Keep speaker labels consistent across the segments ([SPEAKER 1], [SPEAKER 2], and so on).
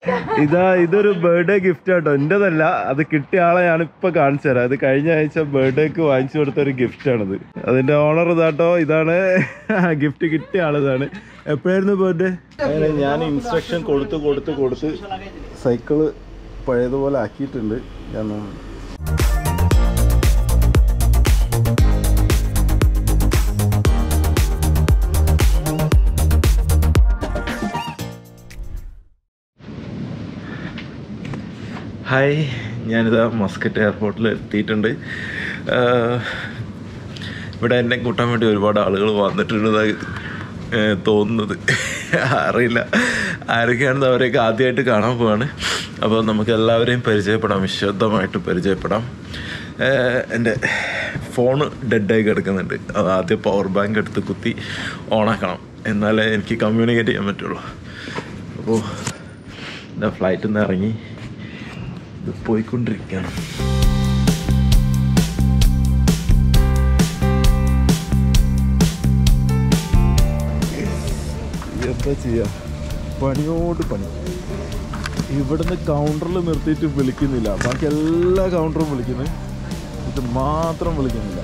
[SPEAKER 1] ഇതാ ഇതൊരു birthday gift ആട്ടോ എന്റേതല്ല അത് കിട്ടിയ ആളെ ഞാൻ ഇപ്പൊ കാണിച്ചു തരാം ഇത് കഴിഞ്ഞ ആഴ്ച ബർത്ത്ഡേക്ക് വാങ്ങിച്ചു കൊടുത്ത ഒരു ഗിഫ്റ്റ് ആണിത് അതിന്റെ ഓണർ ഇതാട്ടോ ഇതാണ് ഗിഫ്റ്റ് കിട്ടിയ ആളിതാണ് എപ്പോഴായിരുന്നു ബർത്ത്ഡേ അങ്ങനെ ഞാൻ ഇൻസ്ട്രക്ഷൻ കൊടുത്ത് കൊടുത്ത് കൊടുത്ത് സൈക്കിള് പഴയതുപോലെ ആക്കിയിട്ടുണ്ട് ഞാൻ ഹായ് ഞാനിതാ മസ്കറ്റ് എയർപോർട്ടിൽ എത്തിയിട്ടുണ്ട് ആഹ് ഇവിടെ എന്നെ കൂട്ടാൻ വേണ്ടി ഒരുപാട് ആളുകൾ വന്നിട്ടുണ്ടെന്നാണ് ഏഹ് തോന്നുന്നത് അറിയില്ല ആരൊക്കെയാണെന്ന് അവരെയൊക്കെ ആദ്യമായിട്ട് കാണാൻ പോവാണ് അപ്പോൾ നമുക്ക് എല്ലാവരെയും പരിചയപ്പെടാം വിശദമായിട്ട് പരിചയപ്പെടാം ഏഹ് എൻ്റെ ഫോണ് ഡെഡായി കിടക്കുന്നുണ്ട് അത് ആദ്യം പവർ ബാങ്ക് എടുത്ത് കുത്തി ഓണാക്കണം എന്നാലേ എനിക്ക് കമ്മ്യൂണിക്കേറ്റ് ചെയ്യാൻ പറ്റുള്ളൂ അപ്പോൾ എന്താ ഫ്ലൈറ്റിൽ നിന്ന് ഇറങ്ങി ഇത് പോയിക്കൊണ്ടിരിക്കുകയാണ് എന്താ ചെയ്യാ പണിയോട് പണി ഇവിടുന്ന് കൗണ്ടറിൽ നിർത്തിയിട്ട് വിളിക്കുന്നില്ല ബാക്കി എല്ലാ കൗണ്ടറും വിളിക്കുന്നു ഇത് മാത്രം വിളിക്കുന്നില്ല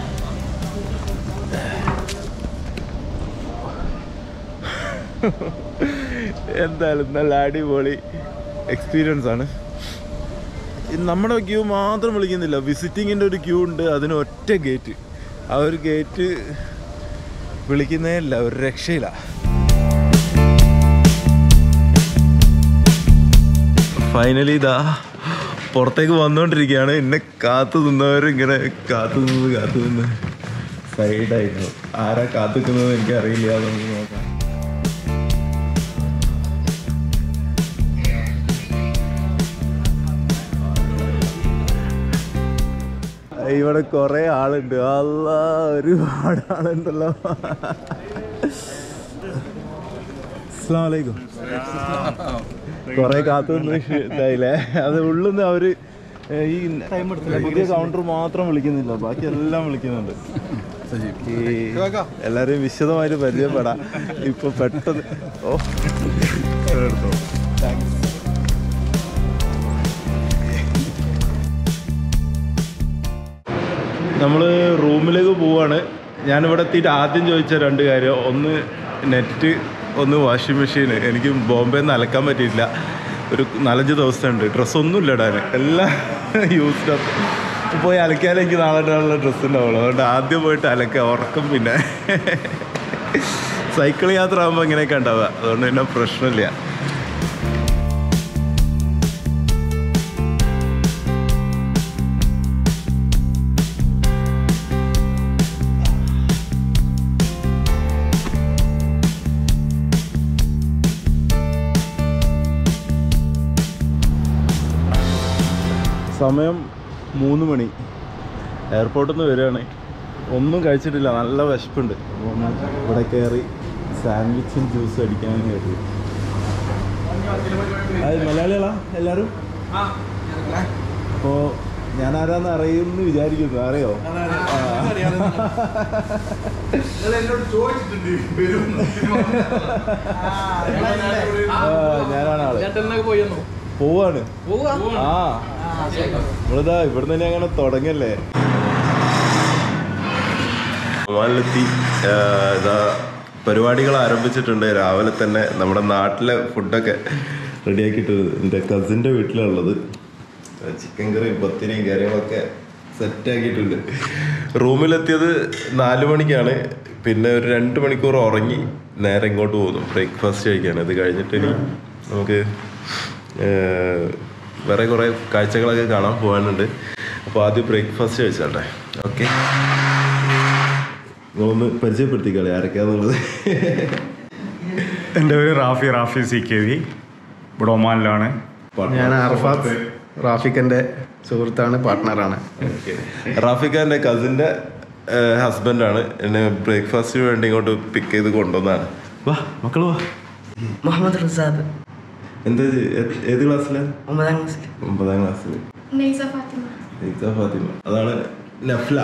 [SPEAKER 1] എന്തായാലും നല്ല അടിപൊളി എക്സ്പീരിയൻസ് ആണ് ഇത് നമ്മുടെ ക്യൂ മാത്രം വിളിക്കുന്നില്ല വിസിറ്റിങ്ങിൻ്റെ ഒരു ക്യൂ ഉണ്ട് അതിന് ഒറ്റ ഗേറ്റ് ആ ഒരു ഗേറ്റ് വിളിക്കുന്നേ ഇല്ല ഒരു രക്ഷയില്ല ഫൈനലി ഇതാ പുറത്തേക്ക് വന്നുകൊണ്ടിരിക്കുകയാണ് എന്നെ കാത്തു നിന്നവർ ഇങ്ങനെ കാത്തു നിന്ന് കാത്തു നിന്ന് സൈഡായിരുന്നു ആരാ കാത്തു നിൽക്കുന്നത് എനിക്ക് അറിയില്ല നമുക്ക് നോക്കാം ഇവിടെ കുറെ ആളുണ്ട് അല്ല ഒരുപാട് ആളുണ്ടല്ലോ അസ്സാം വലൈക്കും കൊറേ കാത്തുനിന്ന് ഇതായില്ലേ അത് ഉള്ളിന്ന് അവര് ഏ, ഈ പുതിയ കൗണ്ടർ മാത്രം വിളിക്കുന്നില്ല ബാക്കി എല്ലാം വിളിക്കുന്നുണ്ട് ഈ എല്ലാരെയും വിശദമായിട്ട് പരിചയപ്പെടാം ഇപ്പൊ പെട്ടെന്ന് ഓ എടുത്തോ താങ്ക്സ് നമ്മൾ റൂമിലേക്ക് പോവാണ് ഞാനിവിടെ എത്തിയിട്ട് ആദ്യം ചോദിച്ച രണ്ട് കാര്യം ഒന്ന് നെറ്റ് ഒന്ന് വാഷിംഗ് മെഷീൻ എനിക്ക് ബോംബെ നിന്ന് അലക്കാൻ പറ്റിയിട്ടില്ല ഒരു നാലഞ്ച് ദിവസമുണ്ട് ഡ്രസ്സൊന്നും ഇല്ല ഇടാൻ എല്ലാം യൂസ്ഡ് അപ്പ് പോയി അലക്കാതെ എനിക്ക് നാളെ ഇടാനുള്ള ഡ്രസ്സ് ഉണ്ടാവുള്ളൂ അതുകൊണ്ട് ആദ്യം പോയിട്ട് അലക്കുക ഉറക്കം പിന്നെ സൈക്കിൾ യാത്ര ആകുമ്പോൾ ഇങ്ങനെയൊക്കെ ഉണ്ടാവുക അതുകൊണ്ട് പിന്നെ പ്രശ്നമില്ല സമയം മൂന്ന് മണി എയർപോർട്ടിൽ നിന്ന് വരികയാണ് ഒന്നും കഴിച്ചിട്ടില്ല നല്ല വിശപ്പുണ്ട് അപ്പോൾ ഒന്ന് ഇവിടെ കയറി സാൻഡ്വിച്ചും ജ്യൂസും അടിക്കാൻ കയറി അത് മലയാളികളാ എല്ലാവരും അപ്പോൾ ഞാൻ ആരാന്ന് അറിയുമെന്ന് വിചാരിക്കുന്നു അറിയോ ആ, ഞാനാണ് ആള് പോവാണ് ആ നമ്മളിതാ ഇവിടെ തന്നെ അങ്ങനെ തുടങ്ങല്ലേ ഒമാനിലെത്തി ഇതാ പരിപാടികൾ ആരംഭിച്ചിട്ടുണ്ട് രാവിലെ തന്നെ നമ്മുടെ നാട്ടിലെ ഫുഡൊക്കെ റെഡിയാക്കിയിട്ട് എൻ്റെ കസിൻ്റെ വീട്ടിലുള്ളത് ചിക്കൻ കറിയും പത്തിരിയും കാര്യങ്ങളൊക്കെ സെറ്റാക്കിയിട്ടുണ്ട് റൂമിലെത്തിയത് നാല് മണിക്കാണ് പിന്നെ ഒരു രണ്ട് മണിക്കൂർ ഉറങ്ങി നേരെ ഇങ്ങോട്ട് പോകുന്നു ബ്രേക്ക്ഫാസ്റ്റ് കഴിക്കാണ് ഇത് കഴിഞ്ഞിട്ട് ഇനി നമുക്ക് ഏഹ്, വേറെ കുറേ കാഴ്ചകളൊക്കെ കാണാൻ പോകാനുണ്ട് അപ്പോൾ ആദ്യം ബ്രേക്ക്ഫാസ്റ്റ് കഴിച്ചാട്ടെ ഓക്കെ നിങ്ങളൊന്ന് പരിചയപ്പെടുത്തിക്കളി ആരൊക്കെയാന്നുള്ളത്
[SPEAKER 2] എൻ്റെ പേര് Rafi Rafi C K V ഇവിടെ ഒമാനിലാണ്
[SPEAKER 3] ഞാൻ അർഫാത്ത് റാഫിഖിന്റെ സുഹൃത്താണ് പാർട്ട്ണറാണ്
[SPEAKER 1] റാഫിഖാന്റെ കസിന്റെ ഹസ്ബൻഡാണ് എന്നെ ബ്രേക്ക്ഫാസ്റ്റിന് വേണ്ടി ഇങ്ങോട്ട് പിക്ക് ചെയ്ത് കൊണ്ടുവന്നാണ് വാ മക്കള് വാ
[SPEAKER 4] മുഹമ്മദ് റിസാബ്
[SPEAKER 1] എന്താ ഇത്? ഏ- ഏത് ക്ലാസ്സിലാണ്
[SPEAKER 4] ഒമ്പതാം ക്ലാസ്സിൽ
[SPEAKER 1] ഒമ്പതാം ക്ലാസ്സിൽ
[SPEAKER 5] നെയ്സ ഫാത്തിമ
[SPEAKER 1] ഇക്ത ഫാത്തിമ അതാണ് നഫ്ല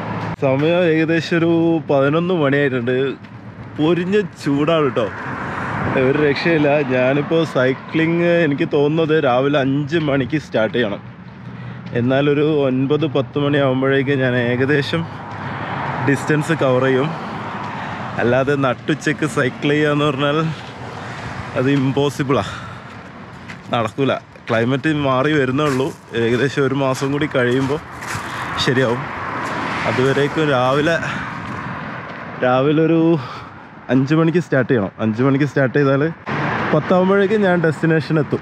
[SPEAKER 1] സമയം ഏകദേശം ഒരു പതിനൊന്ന് മണിയായിട്ടുണ്ട് പൊരിഞ്ഞ ചൂടാണ് കേട്ടോ ഒരു രക്ഷയില്ല ഞാനിപ്പോൾ സൈക്ലിങ് എനിക്ക് തോന്നുന്നത് രാവിലെ അഞ്ച് മണിക്ക് സ്റ്റാർട്ട് ചെയ്യണം എന്നാലൊരു ഒൻപത് പത്ത് മണി ആകുമ്പോഴേക്ക് ഞാൻ ഏകദേശം ഡിസ്റ്റൻസ് കവർ ചെയ്യും അല്ലാതെ നട്ടുച്ചക്ക് സൈക്കിൾ ചെയ്യുക എന്ന് പറഞ്ഞാൽ അത് ഇമ്പോസിബിളാണ് നടക്കൂല ക്ലൈമറ്റ് മാറി വരുന്നേ ഉള്ളൂ ഏകദേശം ഒരു മാസം കൂടി കഴിയുമ്പോൾ ശരിയാവും അതുവരേക്കും രാവിലെ രാവിലെ ഒരു അഞ്ച് മണിക്ക് സ്റ്റാർട്ട് ചെയ്യണം അഞ്ച് മണിക്ക് സ്റ്റാർട്ട് ചെയ്താൽ പത്താകുമ്പോഴേക്കും ഞാൻ ഡെസ്റ്റിനേഷൻ എത്തും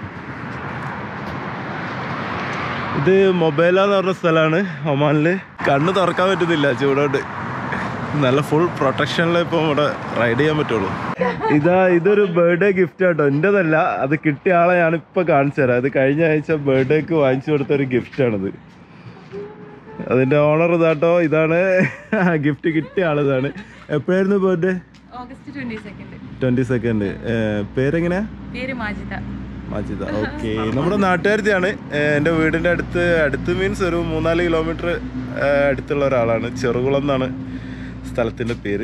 [SPEAKER 1] ഇത് മൊബൈല എന്ന് പറഞ്ഞ സ്ഥലമാണ് ഒമാനിൽ കണ്ണ് തുറക്കാൻ പറ്റുന്നില്ല ചൂടോട്ട് നല്ല ഫുൾ പ്രൊട്ടക്ഷനിൽ ഇപ്പോൾ ഇവിടെ റൈഡ് ചെയ്യാൻ പറ്റുള്ളൂ ഇതാ ഇതൊരു ബർത്ത്ഡേ ഗിഫ്റ്റ് ആട്ടോ എൻ്റെതല്ല അത് കിട്ടിയ ആളെ ഞാനിപ്പോൾ കാണിച്ചു തരാം ഇത് കഴിഞ്ഞ ആഴ്ച ബർത്ത്ഡേക്ക് വാങ്ങിച്ചു കൊടുത്ത ഒരു ഗിഫ്റ്റാണിത് അതിൻ്റെ ഓണർ ഇതാട്ടോ ഇതാണ് ഗിഫ്റ്റ് കിട്ടിയ ആളിതാണ് എപ്പോഴായിരുന്നു birthday
[SPEAKER 5] August twenty second
[SPEAKER 1] twenty second പേരെങ്ങനെയാ
[SPEAKER 5] പേര് മാജിദ
[SPEAKER 1] മാജിദ ഓക്കെ നമ്മുടെ നാട്ടുകാരത്തെയാണ് എൻ്റെ വീടിൻ്റെ അടുത്ത് അടുത്ത് മീൻസ് ഒരു മൂന്നാല് കിലോമീറ്റർ അടുത്തുള്ള ഒരാളാണ് ചെറുകുളം എന്നാണ് സ്ഥലത്തിൻ്റെ പേര്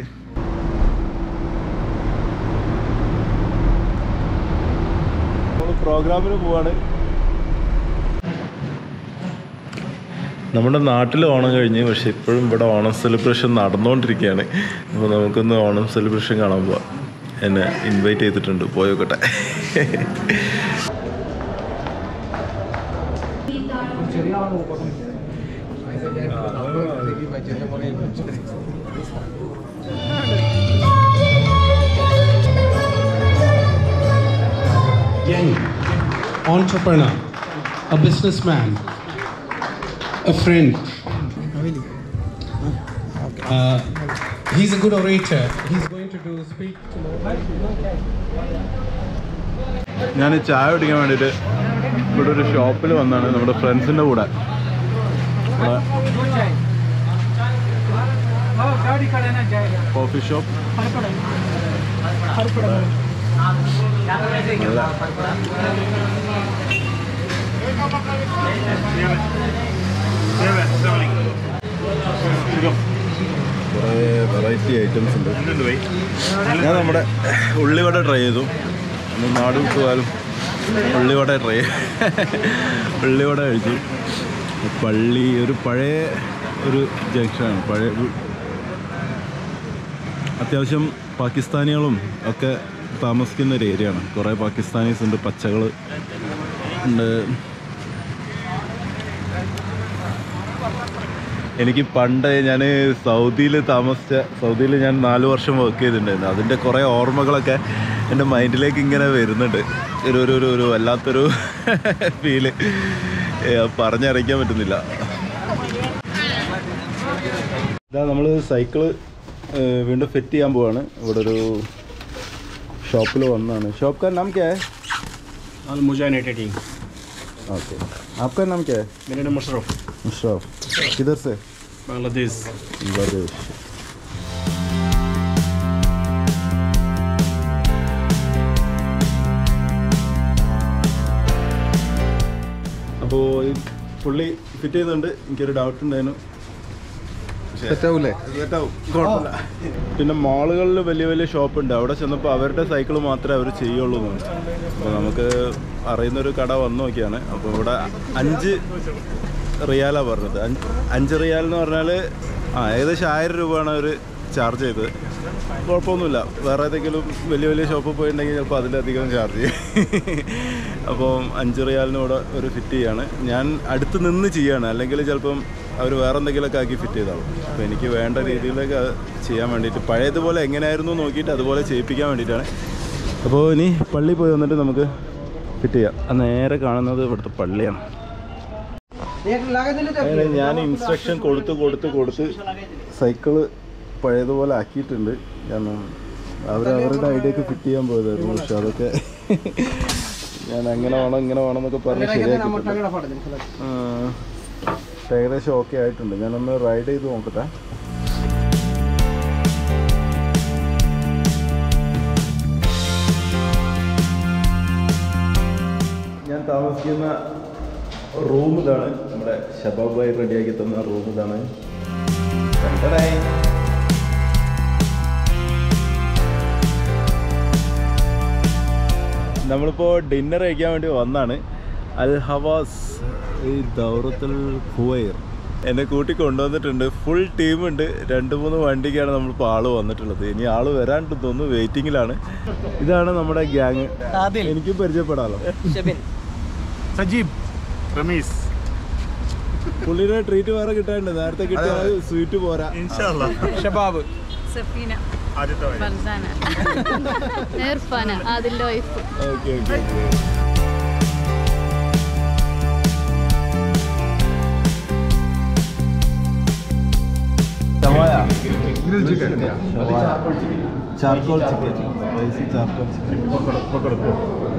[SPEAKER 1] പ്രോഗ്രാമിന് പോവാണ് നമ്മുടെ നാട്ടിൽ ഓണം കഴിഞ്ഞ് പക്ഷെ ഇപ്പോഴും ഇവിടെ ഓണം സെലിബ്രേഷൻ നടന്നുകൊണ്ടിരിക്കുകയാണ് അപ്പോൾ നമുക്കൊന്ന് ഓണം സെലിബ്രേഷൻ കാണാൻ പോവാം എന്നെ ഇൻവൈറ്റ് ചെയ്തിട്ടുണ്ട് പോയോക്കട്ടെ
[SPEAKER 6] young entrepreneur, a businessman, a friend. Uh, he's a good orator. He's going to do speak tomorrow.
[SPEAKER 1] ഞാൻ ചായ കുടിക്കാൻ വേണ്ടിയിട്ട് ഇവിടെ ഒരു ഷോപ്പിൽ വന്നാണ് നമ്മുടെ ഫ്രണ്ട്സിൻ്റെ കൂടെ കോഫി ഷോപ്പ് കുറേ വെറൈറ്റി ഐറ്റംസ് ഉണ്ട് ഞാൻ നമ്മുടെ ഉള്ളിവട ട്രൈ ചെയ്തു നമ്മൾ നാട് വിട്ട് പോയാലും ഉള്ളിവട ട്രൈ ഉള്ളിവട കഴിച്ചു പള്ളി ഒരു പഴയ ഒരു ജംഗ്ഷനാണ് പഴയ ഒരു അത്യാവശ്യം പാകിസ്ഥാനികളും ഒക്കെ താമസിക്കുന്ന ഒരു ഏരിയയാണ് കുറേ പാകിസ്ഥാനീസ് ഉണ്ട് പച്ചകൾ ഉണ്ട് എനിക്ക് പണ്ട് ഞാൻ സൗദിയിൽ താമസിച്ച സൗദിയിൽ ഞാൻ നാല് വർഷം വർക്ക് ചെയ്തിട്ടുണ്ടായിരുന്നു അതിൻ്റെ കുറേ ഓർമ്മകളൊക്കെ എൻ്റെ മൈൻഡിലേക്ക് ഇങ്ങനെ വരുന്നുണ്ട് ഒരു ഒരു ഒരു ഒരു വല്ലാത്തൊരു ഫീല് പറഞ്ഞറിയിക്കാൻ പറ്റുന്നില്ല ഇതാ നമ്മൾ സൈക്കിള് വീണ്ടും ഫിറ്റ് ചെയ്യാൻ പോവാണ് ഇവിടെ ഒരു ഷോപ്പിൽ വന്നതാണ് ഷോപ്പ് का नाम क्या है
[SPEAKER 2] Al Mujahid Editing.
[SPEAKER 1] ओके आपका नाम क्या है
[SPEAKER 2] मेरा नाम मशरफ
[SPEAKER 1] मुशरफ किधर से
[SPEAKER 2] बांग्लादेश
[SPEAKER 1] बांग्लादेश അപ്പോൾ ഈ പുള്ളി ഫിറ്റ് ചെയ്യുന്നുണ്ട് എനിക്കൊരു ഡൗട്ട് ഉണ്ടായിരുന്നു
[SPEAKER 3] സെറ്റാവൂലേ
[SPEAKER 1] സെറ്റാവും കുഴപ്പമില്ല പിന്നെ മാളുകളിൽ വലിയ വലിയ ഷോപ്പ് ഉണ്ട് അവിടെ ചെന്നപ്പോൾ അവരുടെ സൈക്കിൾ മാത്രമേ അവർ ചെയ്യുള്ളൂ എന്ന് അപ്പോൾ നമുക്ക് അറിയുന്നൊരു കട വന്നു നോക്കിയാണ് അപ്പോൾ ഇവിടെ അഞ്ച് റിയാലാണ് പറഞ്ഞത് അഞ്ച് അഞ്ച് റിയാൽ എന്ന് പറഞ്ഞാൽ ആ ഏകദേശം ആയിരം രൂപയാണ് അവർ ചാർജ് ചെയ്തത് കുഴപ്പമൊന്നുമില്ല വേറെ ഏതെങ്കിലും വലിയ വലിയ ഷോപ്പിൽ പോയിട്ടുണ്ടെങ്കിൽ ചിലപ്പോൾ അതിലധികം ചാർജ് ചെയ്യും അപ്പം അഞ്ച് റിയാലിന് ഇവിടെ ഒരു ഫിറ്റ് ചെയ്യാണ് ഞാൻ അടുത്ത് നിന്ന് ചെയ്യാണ് അല്ലെങ്കിൽ ചിലപ്പം അവർ വേറെ എന്തെങ്കിലുമൊക്കെ ആക്കി ഫിറ്റ് ചെയ്താവും അപ്പോൾ എനിക്ക് വേണ്ട രീതിയിലൊക്കെ അത് ചെയ്യാൻ വേണ്ടിയിട്ട് പഴയതുപോലെ എങ്ങനെയായിരുന്നു നോക്കിയിട്ട് അതുപോലെ ചെയ്യിപ്പിക്കാൻ വേണ്ടിയിട്ടാണ് അപ്പോൾ ഇനി പള്ളി പോയി വന്നിട്ട് നമുക്ക് ഫിറ്റ് ചെയ്യാം ആ നേരെ കാണുന്നത് ഇവിടുത്തെ പള്ളിയാണ് അങ്ങനെ ഞാൻ ഇൻസ്ട്രക്ഷൻ കൊടുത്ത് കൊടുത്ത് കൊടുത്ത് സൈക്കിള് പഴയതുപോലെ ആക്കിയിട്ടുണ്ട് കാരണം അവർ അവരുടെ ഐഡിയക്ക് ഫിറ്റ് ചെയ്യാൻ പോയതായിരുന്നു പക്ഷെ അതൊക്കെ ഞാൻ അങ്ങനെ വേണം ഇങ്ങനെ വേണം എന്നൊക്കെ പറഞ്ഞ് ശരിയാക്കിയിട്ടുണ്ട് ആ, ഏകദേശം ഓക്കെ ആയിട്ടുണ്ട് ഞാനൊന്ന് റൈഡ് ചെയ്ത് നോക്കട്ടെ ഞാൻ താമസിക്കുന്ന റൂം ഇതാണ് നമ്മുടെ ഷബാബായി റെഡിയാക്കി തന്ന റൂം ഇതാണ് കണ്ടടായി നമ്മളിപ്പോൾ ഡിന്നർ കഴിക്കാൻ വേണ്ടി വന്നാണ് അൽ ഹവാസ് ഈ ദൗറത്തുൽ ഖുവൈർ എന്നെ കൂട്ടി കൊണ്ടുവന്നിട്ടുണ്ട് ഫുൾ ടീമുണ്ട് രണ്ട് മൂന്ന് വണ്ടിക്കാണ് നമ്മളിപ്പോൾ ആള് വന്നിട്ടുള്ളത് ഇനി ആള് വരാണ്ട് തോന്നുന്നു വെയിറ്റിങ്ങിലാണ് ഇതാണ് നമ്മുടെ ഗ്യാങ് എനിക്ക് പരിചയപ്പെടാലോ
[SPEAKER 2] സജീബ് റമീസ്
[SPEAKER 1] പുള്ളിയുടെ ട്രീറ്റ് വേറെ കിട്ടാനുണ്ട് നേരത്തെ കിട്ടിയ സ്വീറ്റ് പോരാ
[SPEAKER 3] ഷബാബ്
[SPEAKER 5] സഫീന
[SPEAKER 2] ആദ്യത്തെ
[SPEAKER 5] ഫർസാന
[SPEAKER 7] ഇർഫാന അതിന്റെ wife
[SPEAKER 1] okay okay charcoal chicken spicy charcoal chicken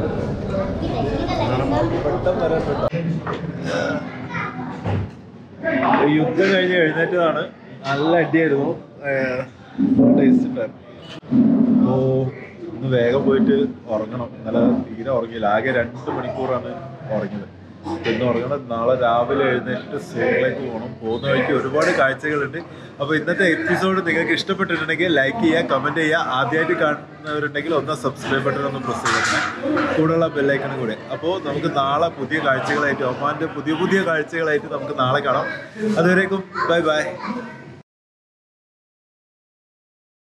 [SPEAKER 1] യുദ്ധം കഴിഞ്ഞ് എഴുന്നേറ്റതാണ് നല്ല അടിയായിരുന്നു ടേസ്റ്റ് ഉണ്ടായിരുന്നു ഓ ഇന്ന് വേഗം പോയിട്ട് ഉറങ്ങണം ഇന്നലെ തീരെ ഉറങ്ങിയില്ല ആകെ രണ്ട് മണിക്കൂറാണ് ഉറങ്ങിയത് ഇന്ന് ഉറങ്ങണം നാളെ രാവിലെ എഴുന്നേറ്റിട്ട് സൂറിലേക്ക് പോകണം പോകുന്ന വഴിക്ക് ഒരുപാട് കാഴ്ചകളുണ്ട് അപ്പോൾ ഇന്നത്തെ എപ്പിസോഡ് നിങ്ങൾക്ക് ഇഷ്ടപ്പെട്ടിട്ടുണ്ടെങ്കിൽ ലൈക്ക് ചെയ്യുക കമൻറ്റ് ചെയ്യുക ആദ്യമായിട്ട് കാണുന്നവരുണ്ടെങ്കിൽ ഒന്ന് സബ്സ്ക്രൈബ് ബട്ടൺ ഒന്ന് പ്രസ് ചെയ്തേക്കണം കൂടെയുള്ള ബെല്ലൈക്കണും കൂടെ അപ്പോൾ നമുക്ക് നാളെ പുതിയ കാഴ്ചകളായിട്ട് ഒമാൻ്റെ പുതിയ പുതിയ കാഴ്ചകളായിട്ട് നമുക്ക് നാളെ കാണാം അതുവരേക്കും ബൈ ബൈ